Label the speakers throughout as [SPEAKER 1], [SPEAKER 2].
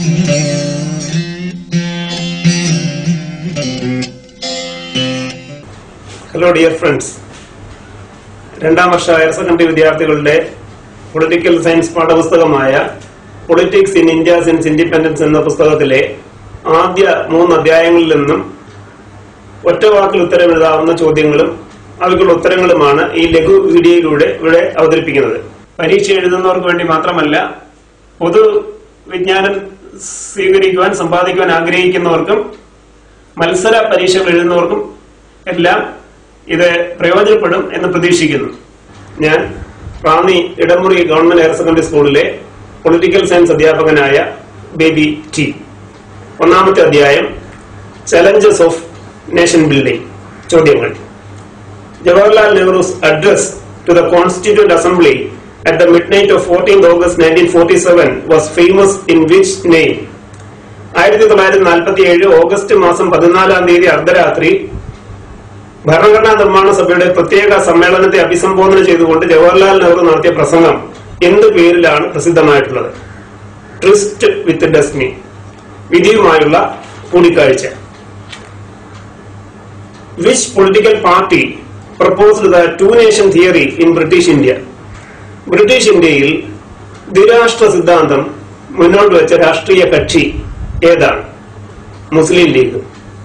[SPEAKER 1] Hello dear friends രണ്ടാം വർഷ higher secondary വിദ്യാർത്ഥികളുടെ പൊളിറ്റിക്കൽ സയൻസ് പാഠപുസ്തകമായ politics in India since independence എന്ന പുസ്തകത്തിലെ ആദ്യ മൂന്ന് അധ്യായങ്ങളിൽ നിന്നും ഒറ്റ വാക്കിൽ ഉത്തരം എഴുതാവുന്ന ചോദ്യങ്ങളും അവയ്ക്കുള്ള ഉത്തരങ്ങളുമാണ് ഈ ലഘു വീഡിയോയിലൂടെ ഇവിടെ അവതരിപ്പിക്കുന്നത് പരീക്ഷ എഴുതുന്നവർക്ക് വേണ്ടി മാത്രമല്ല പൊതു വിജ്ഞാനം സ്വീകരിക്കുവാൻ സമ്പാദിക്കുവാൻ ആഗ്രഹിക്കുന്നവർക്കും മത്സര പരീക്ഷകൾ എഴുതുന്നവർക്കും എല്ലാം ഇത് പ്രയോജനപ്പെടും എന്ന് പ്രതീക്ഷിക്കുന്നു ഞാൻ Ranni Edamuri government higher secondary സ്കൂളിലെ പൊളിറ്റിക്കൽ സയൻസ് അധ്യാപകനായ ബേബി ടി ഒന്നാമത്തെ അധ്യായം ചലഞ്ചസ് ഓഫ് നേഷൻ ബിൽഡിംഗ് ചോദ്യങ്ങൾ Jawaharlal Nehru's address to the constituent assembly at the midnight of fourteen August nineteen forty seven was famous in which name ആയിരത്തി തൊള്ളായിരത്തി നാൽപ്പത്തി ഏഴ് ഓഗസ്റ്റ് മാസം പതിനാലാം തീയതി അർദ്ധരാത്രി ഭരണഘടനാ നിർമ്മാണ സഭയുടെ പ്രത്യേക സമ്മേളനത്തെ അഭിസംബോധന ചെയ്തുകൊണ്ട് ജവഹർലാൽ നെഹ്റു നടത്തിയ പ്രസംഗം എന്ത് പേരിലാണ് പ്രസിദ്ധമായിട്ടുള്ളത് ട്രിസ്റ്റ് വിത്ത് ഡെസ്റ്റിനി വിധിയുമായുള്ള കൂടിക്കാഴ്ച which political party proposed the two nation theory in British India British ഇന്ത്യയിൽ ദ്വിരാഷ്ട്ര സിദ്ധാന്തം മുന്നോട്ട് വെച്ച രാഷ്ട്രീയ കക്ഷി ഏതാണ് Muslim League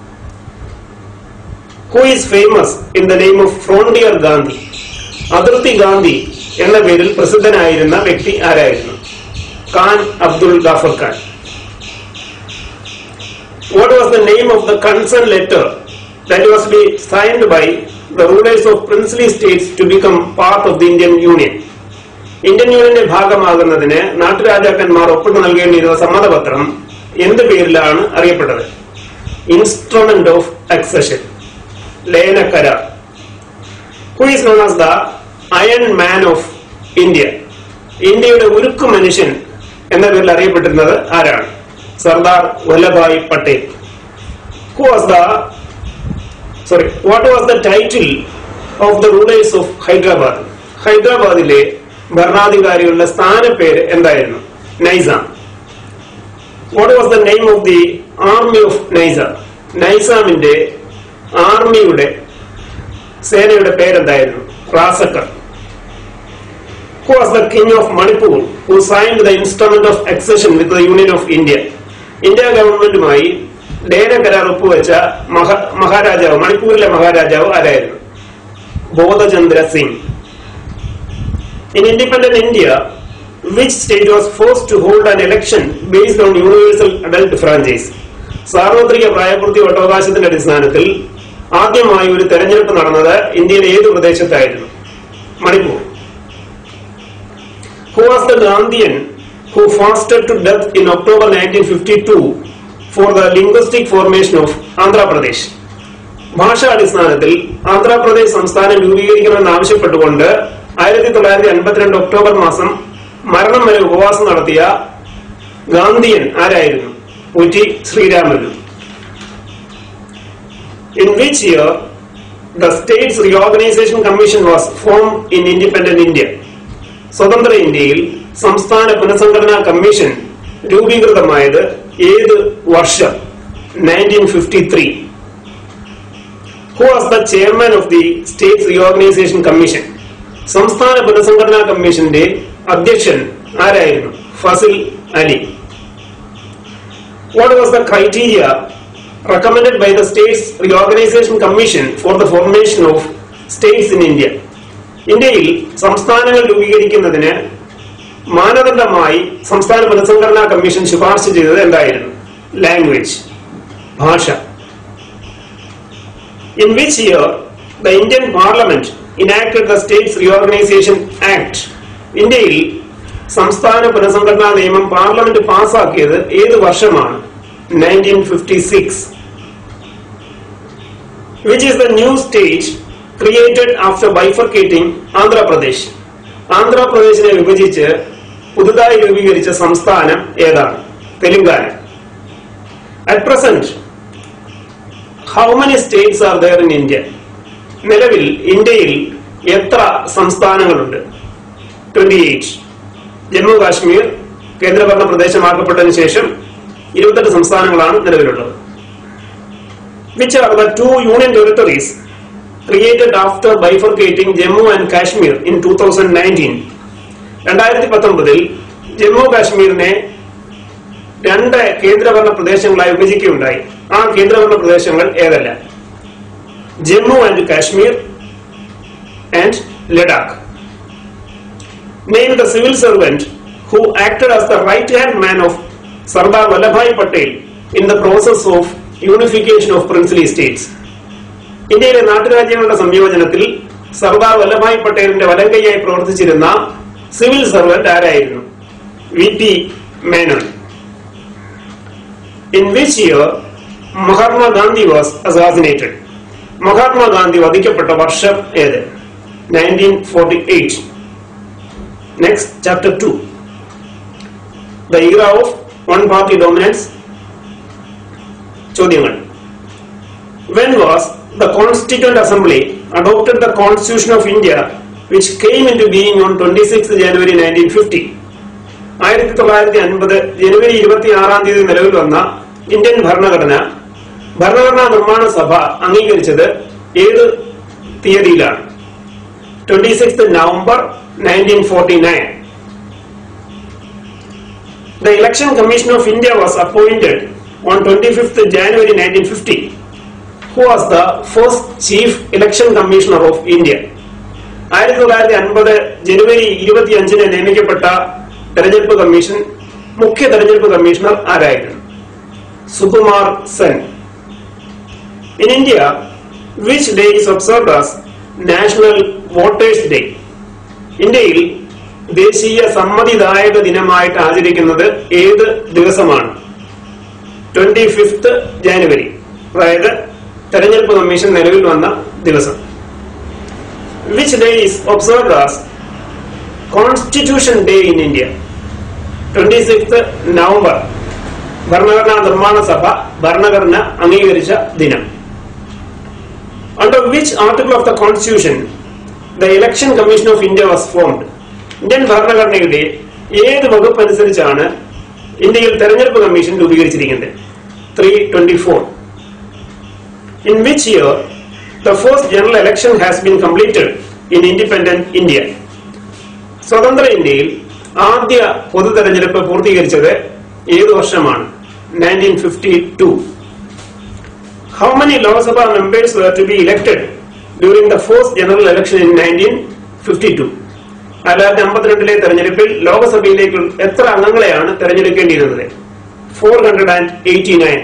[SPEAKER 1] who is famous in the name of Frontier Gandhi അതിർത്തി ഗാന്ധി എന്ന പേരിൽ പ്രസിദ്ധനായിരുന്ന വ്യക്തി ആരായിരുന്നു Khan Abdul Ghaffar Khan what was the name of the concern letter that was be signed by the rulers of princely states to become part of the Indian union Indian യൂണിയന്റെ ഭാഗമാകുന്നതിന് നാട്ടുരാജാക്കന്മാർ ഒപ്പിട്ട് നൽകേണ്ടിയിരുന്ന സമ്മതപത്രം എന്ത് പേരിലാണ് അറിയപ്പെട്ടത് ഇൻസ്ട്രുമെന്റ് ഓഫ് അക്സഷൻ ലയന കരാർ who is known as the iron man of India ഇന്ത്യയുടെ ഉരുക്കു മനുഷ്യൻ എന്ന പേരിൽ അറിയപ്പെട്ടിരുന്നത് ആരാണ് Sardar Vallabhbhai Patel who was the sorry what was the title of the rulers of Hyderabad ഹൈദരാബാദിലെ ഭരണാധികാരികളുടെ സ്ഥാനപ്പേര് എന്തായിരുന്നു Nizam what was the name of the army of Nizam നൈസാമിന്റെ ആർമിയുടെ സേനയുടെ പേരെന്തായിരുന്നു Razakar who was the king of Manipur who signed the instrument of accession with the union of India India ഗവൺമെന്റുമായി ലയന കരാർ ഒപ്പുവെച്ച മഹ- മഹാരാജാവ് മണിപ്പൂരിലെ മഹാരാജാവ് ആരായിരുന്നു ബോധചന്ദ്ര Singh In independent India, which state was forced to hold an election based on universal adult franchise? സാർവത്രിക പ്രായപൂർത്തി വോട്ടവകാശത്തിന്റെ അടിസ്ഥാനത്തിൽ ആദ്യമായി ഒരു തെരഞ്ഞെടുപ്പ് നടന്നത് ഇന്ത്യയിലെ ഏത് പ്രദേശത്തായിരുന്നു Manipur who was the Gandhian who fasted to death in October nineteen fifty two for the linguistic formation of Andhra Pradesh ഭാഷാടിസ്ഥാനത്തിൽ ആന്ധ്രാപ്രദേശ് സംസ്ഥാനം രൂപീകരിക്കണമെന്ന് ആവശ്യപ്പെട്ടുകൊണ്ട് ആയിരത്തി തൊള്ളായിരത്തി അൻപത്തിരണ്ട് ഒക്ടോബർ മാസം മരണം വരെ ഉപവാസം നടത്തിയ ഗാന്ധിയൻ ആരായിരുന്നു ഉറ്റി Sriramulu in which year the states reorganisation commission was form in independent India സ്വതന്ത്ര ഇന്ത്യയിൽ സംസ്ഥാന പുനഃസംഘടനാ കമ്മീഷൻ രൂപീകൃതമായത് ഏത് വർഷം nineteen fifty three who was the chairman of the state reorganisation commission സംസ്ഥാന പുനഃസംഘടനാ കമ്മീഷന്റെ അധ്യക്ഷൻ ആരായിരുന്നു Fazal Ali what was the criteria recommended by the states reorganisation commission for the formation of states in India ഇന്ത്യയിൽ സംസ്ഥാനങ്ങൾ രൂപീകരിക്കുന്നതിന് മാനദണ്ഡമായി സംസ്ഥാന പുനഃസംഘടനാ കമ്മീഷൻ ശുപാർശ ചെയ്തത് എന്തായിരുന്നു ലാംഗ്വേജ് ഭാഷ in which year the Indian Parliament enacted the States Reorganization Act. ഇന്ത്യയിൽ സംസ്ഥാന പുനഃസംഘടനാ നിയമം പാർലമെന്റ് പാസാക്കിയത് ഏത് വർഷമാണ് nineteen fifty six which is the new state created after bifurcating Andhra Pradesh ആന്ധ്രാപ്രദേശിനെ വിഭജിച്ച് പുതുതായി രൂപീകരിച്ച സംസ്ഥാനം ഏതാണ് Telangana at present how many states are there in India നിലവിൽ ഇന്ത്യയിൽ എത്ര സംസ്ഥാനങ്ങളുണ്ട് ട്വന്റി എയ്റ്റ് ജമ്മു കാശ്മീർ കേന്ദ്രഭരണ പ്രദേശമാക്കപ്പെട്ടതിന് ശേഷം ഇരുപത്തെട്ട് സംസ്ഥാനങ്ങളാണ് നിലവിലുള്ളത് which are the two union territories created after bifurcating Jammu and Kashmir in two thousand nineteen രണ്ടായിരത്തി പത്തൊമ്പതിൽ ജമ്മു കാശ്മീരിനെ രണ്ട് കേന്ദ്രഭരണ പ്രദേശങ്ങളായി വിഭജിക്കുകയുണ്ടായി ആ കേന്ദ്രഭരണ പ്രദേശങ്ങൾ ഏതല്ല Jammu and Kashmir and Ladakh named the civil servant who acted as the right hand man of Sardar Vallabhai Patel in the process of unification of princely states. ഇന്ത്യയിലെ നാട്ടുരാജ്യങ്ങളുടെ സംയോജനത്തിൽ സർദാർ വല്ലഭായ് പട്ടേലിന്റെ വലങ്കയ്യായി പ്രവർത്തിച്ചിരുന്ന സിവിൽ സർവന്റ് ആരായിരുന്നു V T Menon in which year Mahatma Gandhi was assassinated Mahatma Gandhi വധിക്കപ്പെട്ട വർഷം ഏത് nineteen forty eight Next, chapter 2. The era of one party dominance. ചോദ്യങ്ങൾ When was the Constituent Assembly adopted the Constitution of India which came into being on 26 January 1950? ആയിരത്തി തൊള്ളായിരത്തി അൻപത് ജനുവരി ഇരുപത്തി ആറാം തീയതി നിലവിൽ വന്ന ഇന്ത്യൻ ഭരണഘടന ഭരണഘടനാ നിർമ്മാണ സഭ അംഗീകരിച്ചത് ഏത് തീയതിയിലാണ് twenty six November 1949. The Election Commission of India was appointed on 25th January 1950. Who was the first Chief Election Commissioner of India? ആയിരത്തി തൊള്ളായിരത്തി അൻപത് ജനുവരി ഇരുപത്തിയഞ്ചിന് നിയമിക്കപ്പെട്ട തെരഞ്ഞെടുപ്പ് കമ്മീഷൻ മുഖ്യ തെരഞ്ഞെടുപ്പ് കമ്മീഷണർ ആരായിരുന്നു Sukumar Sen in India which day is observed as national voters day ഇന്ത്യയിൽ ദേശീയ സമ്മതിദായക ദിനമായിട്ട് ആചരിക്കുന്നത് ഏത് ദിവസമാണ് ട്വന്റി ഫിഫ്ത് ജാനുവരി അതായത് തെരഞ്ഞെടുപ്പ് കമ്മീഷൻ നിലവിൽ വന്ന ദിവസം which day is observed as constitution day in India twenty six November ഭരണഘടനാ നിർമ്മാണ സഭ ഭരണഘടന അംഗീകരിച്ച ദിനം under which article of the constitution the election commission of India was formed Indian ഭരണഘടനയുടെ ഏത് വകുപ്പ് അനുസരിച്ചാണ് ഇന്ത്യയിൽ തെരഞ്ഞെടുപ്പ് കമ്മീഷൻ രൂപീകരിച്ചിരിക്കുന്നത് three twenty four in which year the first general election has been completed in independent India സ്വതന്ത്ര ഇന്ത്യയിൽ ആദ്യ പൊതു തെരഞ്ഞെടുപ്പ് പൂർത്തീകരിച്ചത് ഏത് വർഷമാണ് nineteen fifty to how many Lok Sabha members were to be elected during the first general election in 1952 ആയിരത്തി തൊള്ളായിരത്തി അമ്പത്തിരണ്ടിലെ തെരഞ്ഞെടുപ്പിൽ ലോക്സഭയിലേക്ക് എത്ര അംഗങ്ങളെയാണ് തെരഞ്ഞെടുക്കേണ്ടിയിരുന്നത് four hundred and eighty nine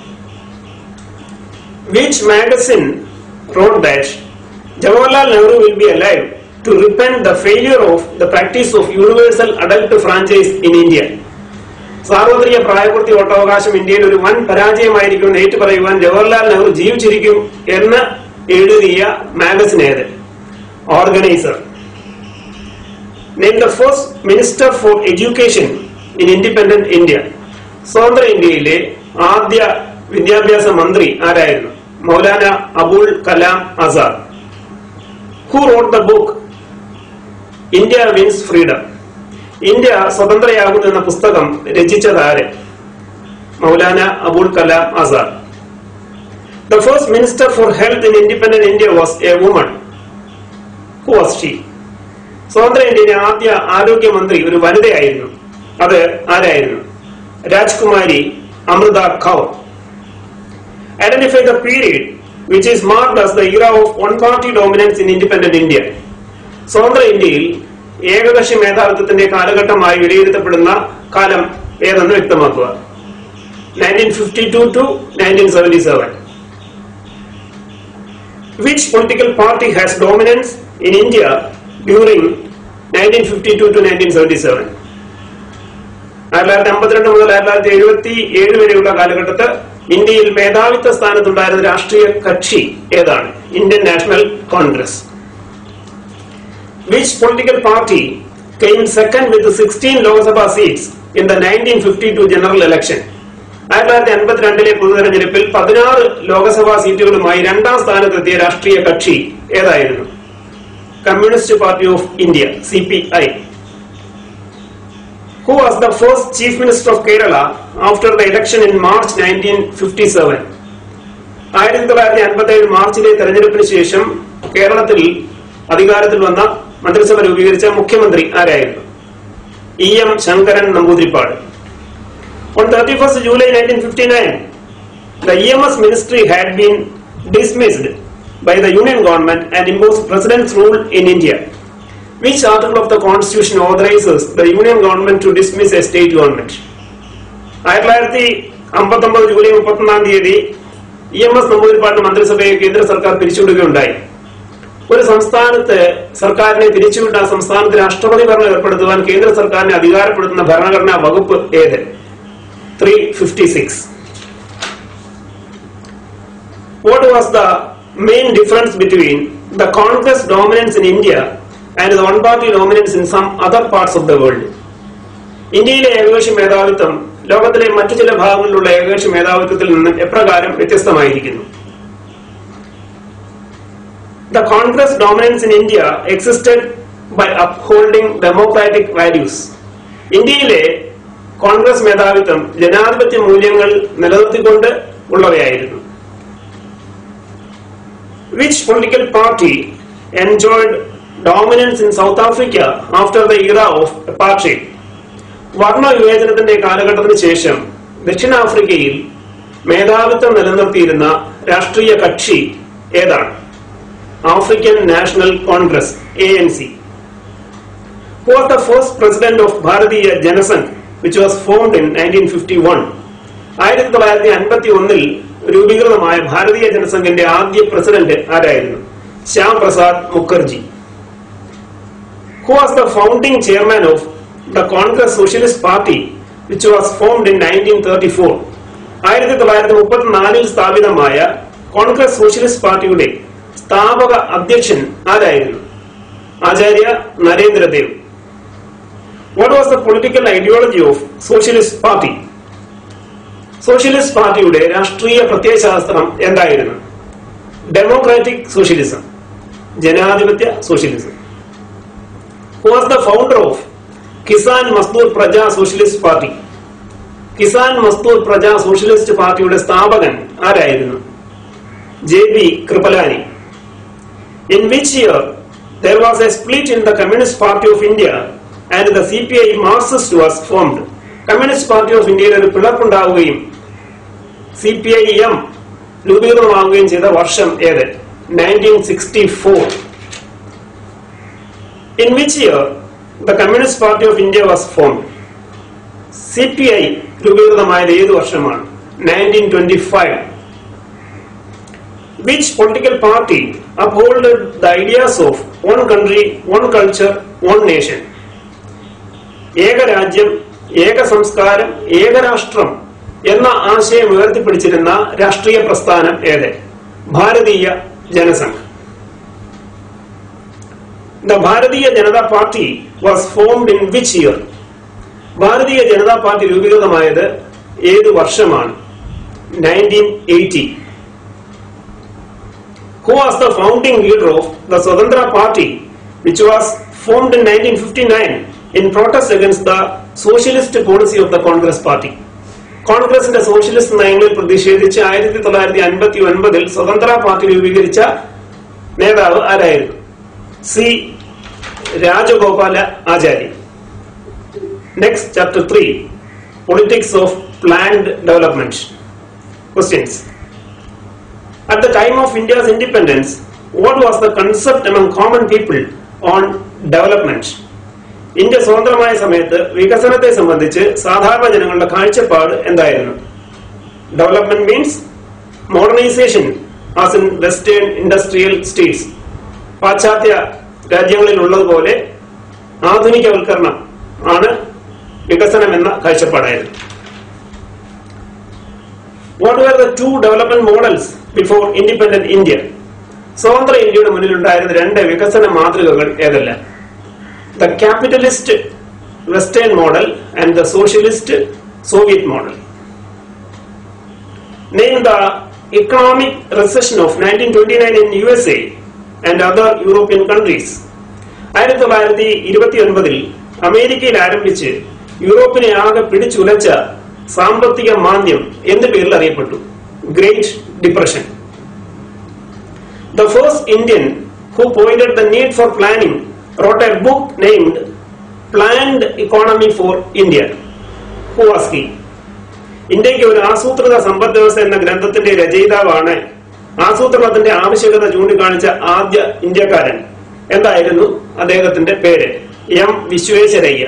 [SPEAKER 1] which magazine wrote that Jawaharlal Nehru will be alive to repent the failure of the practice of universal adult franchise in India. സാർവത്രിക പ്രായപൂർത്തി വോട്ടവകാശം ഇന്ത്യയിൽ ഒരു വൻ പരാജയമായിരിക്കുമെന്ന് ഏറ്റു പറയുവാൻ ജവഹർലാൽ നെഹ്റു ജീവിച്ചിരിക്കും എന്ന് എഴുതിയ മാഗസിൻ ഏത് Organiser name the first minister for education in independent India സ്വതന്ത്ര ഇന്ത്യയിലെ ആദ്യ വിദ്യാഭ്യാസ മന്ത്രി ആരായിരുന്നു Maulana Abul Kalam Azad who wrote the book India wins freedom India സ്വതന്ത്രയാകുന്നു എന്ന പുസ്തകം രചിച്ചത് ആര് Maulana Abul Kalam Azad the first minister for health in independent India was a woman who was she സ്വതന്ത്ര ഇന്ത്യയിലെ ആദ്യ ആരോഗ്യമന്ത്രി ഒരു വനിതയായിരുന്നു അത് ആരായിരുന്നു Rajkumari Amrit Kaur identify the period which is marked as the era of one party dominance in independent India സ്വതന്ത്ര ഇന്ത്യയിൽ ഏകകക്ഷി മേധാവിത്വത്തിന്റെ കാലഘട്ടമായി വിലയിരുത്തപ്പെടുന്ന കാലം ഏതെന്ന് വ്യക്തമാക്കുക nineteen fifty two to nineteen seventy seven which political party has dominance in India during nineteen fifty two to nineteen seventy seven ആയിരത്തി തൊള്ളായിരത്തി അമ്പത്തിരണ്ട് മുതൽ ആയിരത്തി തൊള്ളായിരത്തി എഴുപത്തി ഏഴ് വരെയുള്ള കാലഘട്ടത്ത് ഇന്ത്യയിൽ മേധാവിത്വ സ്ഥാനത്തുണ്ടായിരുന്ന രാഷ്ട്രീയ കക്ഷി ഏതാണ് Indian National Congress which political party came second with 16 Lok Sabha seats in the 1952 general election? ആയിരത്തി തൊള്ളായിരത്തി അൻപത്തിരണ്ടിലെ പൊതുതെരഞ്ഞെടുപ്പിൽ പതിനാറ് ലോക്സഭാ സീറ്റുകളുമായി രണ്ടാം സ്ഥാനത്തെത്തിയ രാഷ്ട്രീയ കക്ഷി ഏതായിരുന്നു Communist party of India C P I who was the first chief minister of Kerala after the election in March 1957. ആയിരത്തി തൊള്ളായിരത്തി അൻപത്തി ഏഴ് മാർച്ചിലെ തെരഞ്ഞെടുപ്പിന് ശേഷം കേരളത്തിൽ അധികാരത്തിൽ വന്ന മന്ത്രിസഭ രൂപീകരിച്ച മുഖ്യമന്ത്രി ആരായിരുന്നു E M Sankaran Namboodiripad on thirty first July nineteen fifty nine the E M S ministry had been dismissed by the union government and impose president's rule in India Which article of the constitution authorizes the union government to dismiss a state government? ആയിരത്തി തൊള്ളായിരത്തി അമ്പത്തൊമ്പത് July മുപ്പത്തൊന്നാം തീയതി E M S നമ്പൂതിരിപ്പാടിന്റെ മന്ത്രിസഭയെ കേന്ദ്ര സർക്കാർ പിരിച്ചുവിടുകയുണ്ടായി ഒരു സംസ്ഥാനത്ത് സർക്കാരിനെ പിരിച്ചുവിട്ട ആ സംസ്ഥാനത്ത് രാഷ്ട്രപതി ഭരണം ഏർപ്പെടുത്തുവാൻ കേന്ദ്ര സർക്കാരിനെ അധികാരപ്പെടുത്തുന്ന ഭരണഘടനാ വകുപ്പ് ഏത് three fifty six What was the main difference between the Congress dominance in India and the one-party dominance in some other parts of the world? ഇന്ത്യയിലെ ഏകകക്ഷി മേധാവിത്വം ലോകത്തിലെ മറ്റു ചില ഭാഗങ്ങളിലുള്ള ഏകകക്ഷി മേധാവിത്വത്തിൽ നിന്ന് എപ്രകാരം വ്യത്യസ്തമായിരിക്കുന്നു The Congress dominance in India existed by upholding democratic values. ഇന്ത്യയിലെ കോൺഗ്രസ് മേധാവിത്വം ജനാധിപത്യ മൂല്യങ്ങൾ നിലനിർത്തിക്കൊണ്ട് ഉള്ളവയായിരുന്നു which political party enjoyed dominance in South Africa after the era of apartheid? വർണ്ണ വിവേചനത്തിന്റെ കാലഘട്ടത്തിന് ശേഷം ദക്ഷിണാഫ്രിക്കയിൽ മേധാവിത്വം നിലനിർത്തിയിരുന്ന രാഷ്ട്രീയ കക്ഷി ഏതാണ് African National Congress A N C who was the first president of Bharatiya Jana Sangh which was formed in nineteen fifty one ആയിരത്തി തൊള്ളായിരത്തി അൻപത്തി ഒന്നിൽ രൂപീകൃതമായ ഭാരതീയ ജനസംഘിന്റെ ആദ്യ പ്രസിഡന്റ് ആരായിരുന്നു Shyam Prasad Mukherjee who was the founding chairman of the Congress socialist party which was formed in nineteen thirty four ആയിരത്തി തൊള്ളായിരത്തി മുപ്പത്തിനാലിൽ സ്ഥാപിതമായ കോൺഗ്രസ് സോഷ്യലിസ്റ്റ് പാർട്ടിയുടെ സ്ഥാപക അധ്യക്ഷൻ ആരായിരുന്നു Acharya Narendra Dev what was the political ideology of socialist party socialist പാർട്ടിയുടെ രാഷ്ട്രീയ പ്രത്യയശാസ്ത്രം എന്തായിരുന്നു ഡെമോക്രാറ്റിക് സോഷ്യലിസം ജനാധിപത്യ socialism was the founder of Kisan Mazdoor Praja socialist party Kisan Mazdoor Praja socialist പാർട്ടിയുടെ സ്ഥാപകൻ ആരായിരുന്നു J B Kripalani in which year there was a split in the communist party of India and the C P I Marxist was formed Communist party of ഇന്ത്യയിൽ ഒരു പിളർപ്പുണ്ടാവുകയും C P I M രൂപീകൃതമാവുകയും ചെയ്ത വർഷം ഏത് nineteen sixty four in which year the communist party of India was formed C P I രൂപീകൃതമായത് ഏത് വർഷമാണ് nineteen twenty five which political party upholded the ideas of one country, one culture, one nation? ഏകരാജ്യം ഏക സംസ്കാരം ഏകരാഷ്ട്രം എന്ന ആശയം ഉയർത്തിപ്പിടിച്ചിരുന്ന രാഷ്ട്രീയ പ്രസ്ഥാനം ഏത് ഭാരതീയ ജനസംഘ് ദ ഭാരതീയ Janata party was formed in which year ഭാരതീയ ജനതാ പാർട്ടി രൂപീകൃതമായത് ഏത് വർഷമാണ് nineteen eighty who was the founding leader of the Swadhantra Party, which was formed in 1959 in protest against the socialist policy of the Congress Party. കോൺഗ്രസിന്റെ socialist നയങ്ങളിൽ പ്രതിഷേധിച്ച് ആയിരത്തി തൊള്ളായിരത്തി അൻപത്തി ഒൻപതിൽ സ്വതന്ത്ര പാർട്ടി രൂപീകരിച്ച നേതാവ് ആരായിരുന്നു C Rajagopalachari next chapter three politics of planned development questions At the time of India's independence, what was the concept among common people on development? ഇന്ത്യ സ്വതന്ത്രമായ സമയത്ത് വികസനത്തെ സംബന്ധിച്ച് സാധാരണ ജനങ്ങളുടെ കാഴ്ചപ്പാട് എന്തായിരുന്നു development means modernisation as in western industrial states പാശ്ചാത്യ രാജ്യങ്ങളിൽ ഉള്ളതുപോലെ ആധുനികവൽക്കരണം ആണ് വികസനം എന്ന കാഴ്ചപ്പാടായിരുന്നു what were the two development models before independent India? സ്വതന്ത്ര ഇന്ത്യയുടെ മുന്നിലുണ്ടായിരുന്ന രണ്ട് വികസന മാതൃകകൾ ഏതെല്ലാം the capitalist western model and the socialist Soviet model name the economic recession of nineteen twenty nine in U S A and other European countries ആയിരത്തി തൊള്ളായിരത്തി ഇരുപത്തി ഒൻപതിൽ അമേരിക്കയിൽ ആരംഭിച്ച് യൂറോപ്പിനെ ആകെ പിടിച്ചുലച്ച സാമ്പത്തിക മാന്ദ്യം എന്ന പേരിൽ അറിയപ്പെട്ടു great depression The first Indian who pointed the need for planning wrote a book named Planned Economy for India. Who was he? ഇന്ത്യക്ക് ഒരു ആസൂത്രിത സമ്പദ് വ്യവസ്ഥ എന്ന ഗ്രന്ഥത്തിന്റെ രചയിതാവാണ് ആസൂത്രണത്തിന്റെ ആവശ്യകത ചൂണ്ടിക്കാണിച്ച ആദ്യ ഇന്ത്യക്കാരൻ എന്തായിരുന്നു അദ്ദേഹത്തിന്റെ പേര് M Visvesvaraya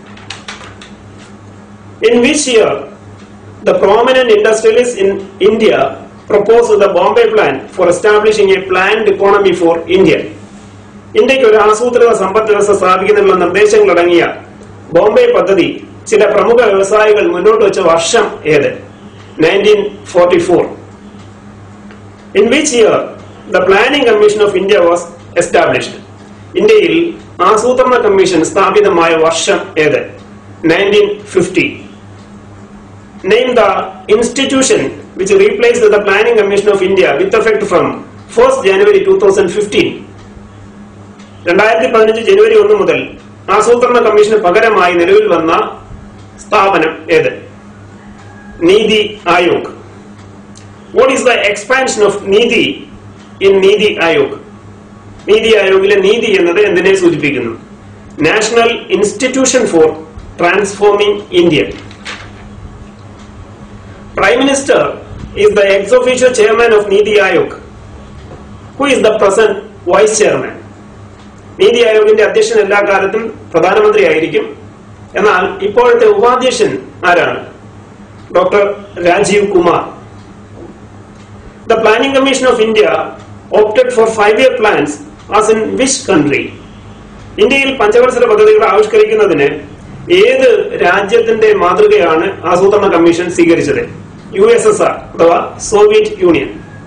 [SPEAKER 1] In which year the prominent industrialists in India proposed the Bombay Plan for establishing a planned economy for India. ഇന്ത്യക്ക് ഒരു ആസൂത്രിത സമ്പദ് വ്യവസ്ഥ സ്ഥാപിക്കുന്നതിനുള്ള നിർദ്ദേശങ്ങൾ അടങ്ങിയ ബോംബെ പദ്ധതി ചില പ്രമുഖ വ്യവസായികൾ മുന്നോട്ട് വെച്ച വർഷം ഏത് nineteen forty four in which year the planning commission of India was established ഇന്ത്യയിൽ ആസൂത്രണ കമ്മീഷൻ സ്ഥാപിതമായ വർഷം ഏത് nineteen fifty name the institution which replaced the Planning Commission of India with effect from 1st January 2015. രണ്ടായിരത്തി പതിനഞ്ച് ജനുവരി ഒന്ന് മുതൽ ആസൂത്രണ കമ്മീഷന് പകരമായി നിലവിൽ വന്ന സ്ഥാപനം ഏത് NITI Aayog what is the expansion of NITI in NITI Aayog NITI ആയോഗിലെ നീതി എന്നത് എന്തിനെ സൂചിപ്പിക്കുന്നു national institution for transforming India Prime Minister is the ex officio chairman of Niti Aayog. Who is the present vice chairman? നീതി ആയോഗിന്റെ അധ്യക്ഷൻ എല്ലാ കാലത്തും പ്രധാനമന്ത്രി ആയിരിക്കും എന്നാൽ ഇപ്പോഴത്തെ ഉപാധ്യക്ഷൻ ആരാണ് doctor Rajiv Kumar the planning commission of India opted for five year plans as in which country ഇന്ത്യയിൽ പഞ്ചവത്സര പദ്ധതികൾ ആവിഷ്കരിക്കുന്നതിന് ഏത് രാജ്യത്തിന്റെ മാതൃകയാണ് ആസൂത്രണ കമ്മീഷൻ സ്വീകരിച്ചത് യു എസ് എസ് ആർ അഥവാ Soviet Union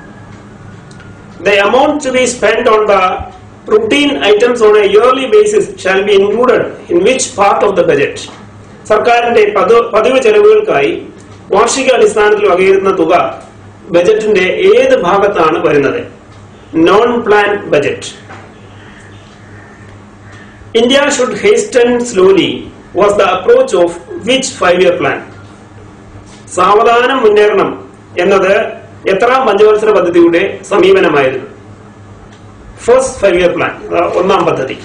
[SPEAKER 1] the amount to be spend on the routine items on a yearly basis shall be included in which part of the budget സർക്കാരിന്റെ പതു- പതിവ് ചെലവുകൾക്കായി വാർഷിക അടിസ്ഥാനത്തിൽ വകയിരുന്ന തുക ബജറ്റിന്റെ ഏത് ഭാഗത്താണ് വരുന്നത് non plan budget India should hasten slowly was the approach of which five-year plan? സാവധാനം മുന്നേറണം എന്നത് എത്രാം പഞ്ചവത്സര പദ്ധതിയുടെ സമീപനമായിരുന്നു ഫസ്റ്റ് ഫൈവ് ഇയർ പ്ലാൻ ഒന്നാം പദ്ധതി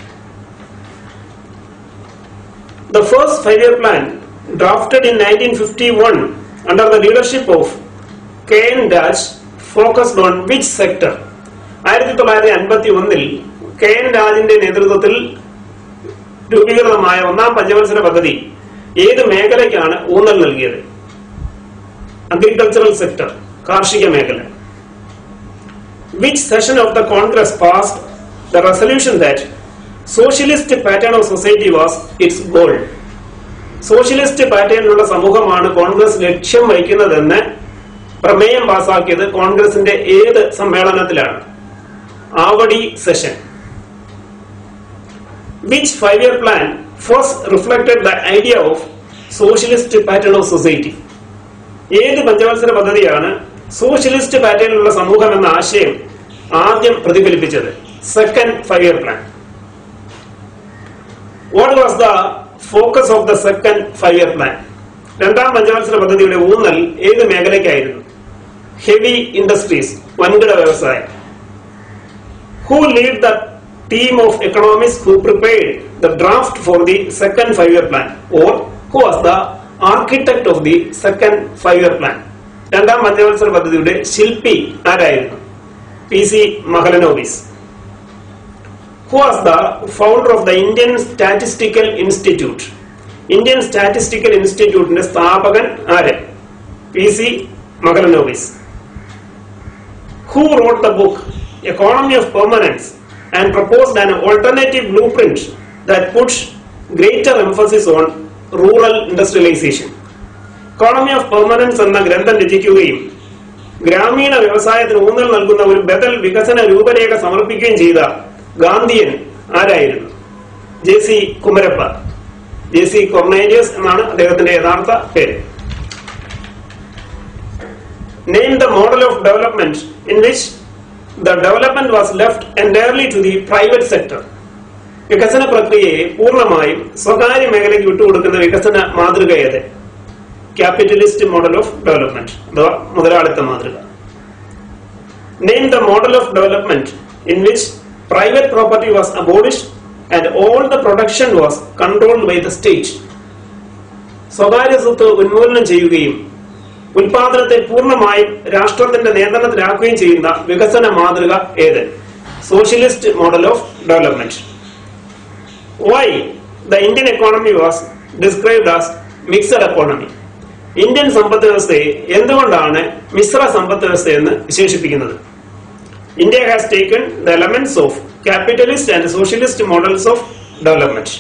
[SPEAKER 1] The first five-year plan, drafted in 1951 under the leadership of K. N. Raj, focused on which sector? ആയിരത്തി തൊള്ളായിരത്തി അൻപത്തി ഒന്നിൽ കെ എൻ രാജിന്റെ നേതൃത്വത്തിൽ രൂപീകൃതമായ ഒന്നാം പഞ്ചവത്സര പദ്ധതി ഏത് മേഖലയ്ക്കാണ് ഊന്നൽ നൽകിയത് അഗ്രികൾച്ചറൽ സെക്ടർ കാർഷിക മേഖല which session of the Congress passed the resolution that socialist pattern of society was its goal socialist പാറ്റേണിലുള്ള സമൂഹമാണ് കോൺഗ്രസ് ലക്ഷ്യം വയ്ക്കുന്നതെന്ന് പ്രമേയം പാസാക്കിയത് കോൺഗ്രസിന്റെ ഏത് സമ്മേളനത്തിലാണ് Avadi session which five year plan first reflected the idea of socialist pattern of society ഏത് പഞ്ചവത്സര പദ്ധതിയാണ് സോഷ്യലിസ്റ്റ് പാറ്റേണിലുള്ള സമൂഹം എന്ന ആശയം ആദ്യം പ്രതിഫലിപ്പിച്ചത് second five year plan what was the focus of the second five year plan രണ്ടാം പഞ്ചവത്സര പദ്ധതിയുടെ ഊന്നൽ ഏത് മേഖലയ്ക്കായിരുന്നു ഹെവി ഇൻഡസ്ട്രീസ് വൻകിട വ്യവസായം who lead the team of economists who prepared the draft for the second five-year plan or who was the architect of the second five-year plan രണ്ടാം പഞ്ചവത്സര പദ്ധതിയുടെ ശില്പി ആരായിരുന്നു P C Mahalanobis who was the founder of the Indian statistical institute Indian statistical ഇൻസ്റ്റിറ്റ്യൂട്ടിന്റെ സ്ഥാപകൻ ആര് P C Mahalanobis who wrote the book Economy of Permanence and proposed an alternative blueprint that puts greater emphasis on rural industrialization. Economy of permanence എന്ന ഗ്രന്ഥം രചിക്കുകയും ഗ്രാമീണ വ്യവസായത്തിന് ഊന്നൽ നൽകുന്ന ഒരു ബദൽ വികസന രൂപരേഖ സമർപ്പിക്കുകയും ചെയ്ത ഗാന്ധിയൻ ആരായിരുന്നു J C Kumarappa J C Cornelius എന്നാണ് അദ്ദേഹത്തിന്റെ യഥാർത്ഥ പേര് name the model of development in which the development was left entirely to the private sector. വികസന പ്രക്രിയയെ പൂർണ്ണമായും സ്വകാര്യ മേഖലയ്ക്ക് വിട്ടുകൊടുക്കുന്ന വികസന മാതൃക ഏത് ക്യാപിറ്റലിസ്റ്റ് മോഡൽ ഓഫ് ഡെവലപ്മെന്റ് അഥവാ മുതലാളിത്ത മാതൃക name the model of development in which private property was abolished and all the production was controlled by the state സ്വകാര്യ സ്വത്ത് ഉന്മൂലനം ചെയ്യുകയും ഉൽപാദനത്തെ പൂർണ്ണമായും രാഷ്ട്രത്തിന്റെ നിയന്ത്രണത്തിലാക്കുകയും ചെയ്യുന്ന വികസന മാതൃക ഏത് socialist model of development why the Indian economy was described as mixed economy Indian സമ്പദ് വ്യവസ്ഥയെ എന്തുകൊണ്ടാണ് മിശ്ര സമ്പദ് വ്യവസ്ഥ എന്ന് വിശേഷിപ്പിക്കുന്നത് India has taken the elements of capitalist and socialist models of development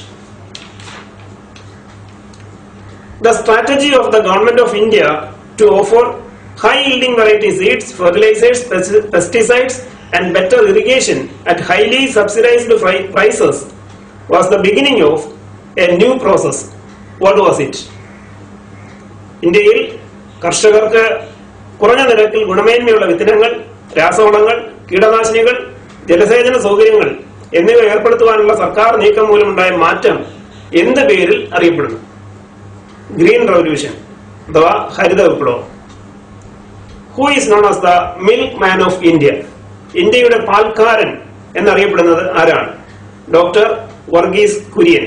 [SPEAKER 1] The strategy of the government of India to offer high yielding variety seeds, fertilizers, pesti- pesticides, and better irrigation at highly subsidized pri- prices was the beginning of a new process. What was it? ഇന്ത്യയിൽ കർഷകർക്ക് കുറഞ്ഞ നിരക്കിൽ ഗുണമേന്മയുള്ള വിത്തനങ്ങൾ രാസവളങ്ങൾ കീടനാശിനികൾ ജലസേചന സൗകര്യങ്ങൾ എന്നിവ ഏർപ്പെടുത്തുവാനുള്ള സർക്കാർ നീക്കം മൂലമുണ്ടായ മാറ്റം എന്ത് പേരിൽ അറിയപ്പെടുന്നു ഗ്രീൻ റവല്യൂഷൻ അഥവാ ഹരിത വിപ്ലവം who is known as the milk man of India ഇന്ത്യയുടെ പാൽക്കാരൻ എന്നറിയപ്പെടുന്നത് ആരാണ് doctor Varghese Kurien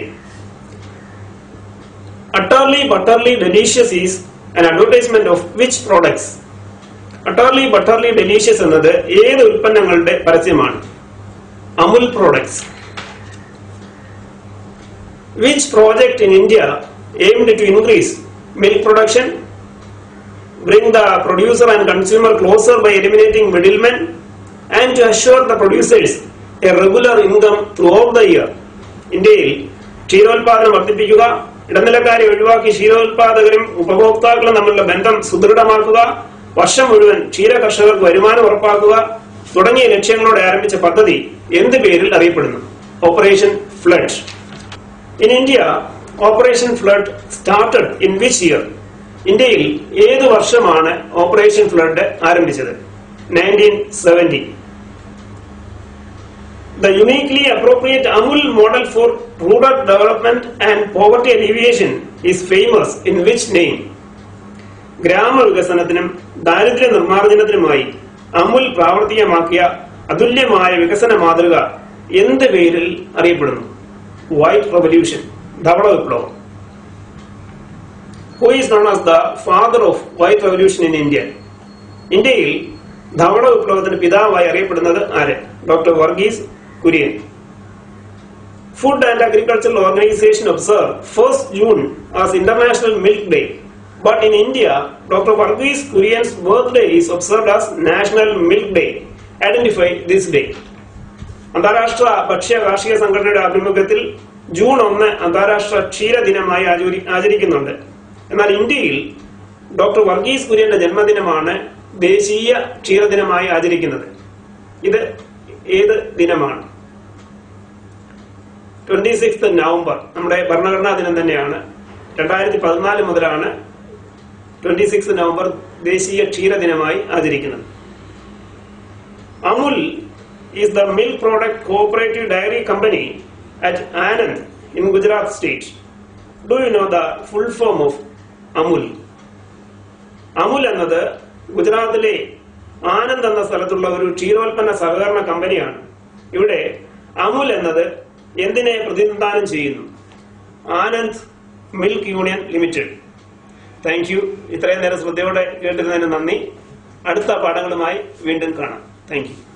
[SPEAKER 1] utterly butterly delicious is an advertisement of which products utterly butterly delicious എന്നത് ഏത് ഉൽപ്പന്നങ്ങളുടെ പരസ്യമാണ് Amul products which project in India aimed to increase milk production, bring the producer and consumer closer by eliminating middlemen, and to assure the producers a regular income throughout the year. ഇന്ത്യയിൽ ക്ഷീരോത്പാദനം വർദ്ധിപ്പിക്കുക ഇടനിലക്കാരെ ഒഴിവാക്കി ക്ഷീരോത്പാദകരും ഉപഭോക്താക്കളും തമ്മിലുള്ള ബന്ധം സുദൃഢമാക്കുക വർഷം മുഴുവൻ ക്ഷീര കർഷകർക്ക് വരുമാനം ഉറപ്പാക്കുക തുടങ്ങിയ ലക്ഷ്യങ്ങളോടെ ആരംഭിച്ച പദ്ധതി എന്ത് പേരിൽ അറിയപ്പെടുന്നു operation flood in India operation flood started in which year ഇന്ത്യയിൽ ഏത് വർഷമാണ് ഓപ്പറേഷൻ ഫ്ലഡ് ആരംഭിച്ചത് nineteen seventy The uniquely appropriate Amul model for rural development and poverty alleviation is famous in which name? ഗ്രാമവികസനത്തിനും ദാരിദ്ര്യ നിർമ്മാർജ്ജനത്തിനുമായി അമുൽ പ്രാവർത്തികമാക്കിയ അതുല്യമായ വികസന മാതൃക എന്ത് പേരിൽ അറിയപ്പെടുന്നു വൈറ്റ് റവല്യൂഷൻ ധവള വിപ്ലവം who is known as the father of white revolution in India ഇന്ത്യയിൽ ധവള വിപ്ലവത്തിന് പിതാവായി അറിയപ്പെടുന്നത് ആര് doctor Varghese Kurien food and agricultural organisation observe first June as international milk day but in India doctor Varghese Kurien's birthday is observed as national milk day identify this day അന്താരാഷ്ട്ര ഭക്ഷ്യ കാർഷിക സംഘടനയുടെ ആഭിമുഖ്യത്തിൽ ജൂൺ ഒന്ന് അന്താരാഷ്ട്ര ക്ഷീര ദിനമായി ആചരി- ആചരിക്കുന്നുണ്ട് എന്നാൽ ഇന്ത്യയിൽ ഡോക്ടർ വർഗീസ് കുര്യന്റെ ജന്മദിനമാണ് ദേശീയ ക്ഷീരദിനമായി ആചരിക്കുന്നത് ഇത് ഏത് ദിനമാണ് ട്വന്റി സിക്സ് നവംബർ നമ്മുടെ ഭരണഘടനാ ദിനം തന്നെയാണ് രണ്ടായിരത്തി പതിനാല് മുതലാണ് ട്വന്റി സിക്സ് നവംബർ ദേശീയ ക്ഷീരദിനമായി ആചരിക്കുന്നത് Amul is the milk product cooperative dairy company at Anand in Gujarat state. Do you know the full form of Amul? Amul എന്നത് ഗുജറാത്തിലെ ആനന്ദ് എന്ന സ്ഥലത്തുള്ള ഒരു ക്ഷീരോത്പന്ന സഹകരണ കമ്പനിയാണ് ഇവിടെ അമുൽ എന്നത് എന്തിനെ പ്രതിനിധാനം ചെയ്യുന്നു Anand milk union limited thank you ഇത്രയും നേരം ശ്രദ്ധയോടെ കേട്ടിരുന്നതിന് നന്ദി അടുത്ത പാഠങ്ങളുമായി വീണ്ടും കാണാം താങ്ക് യു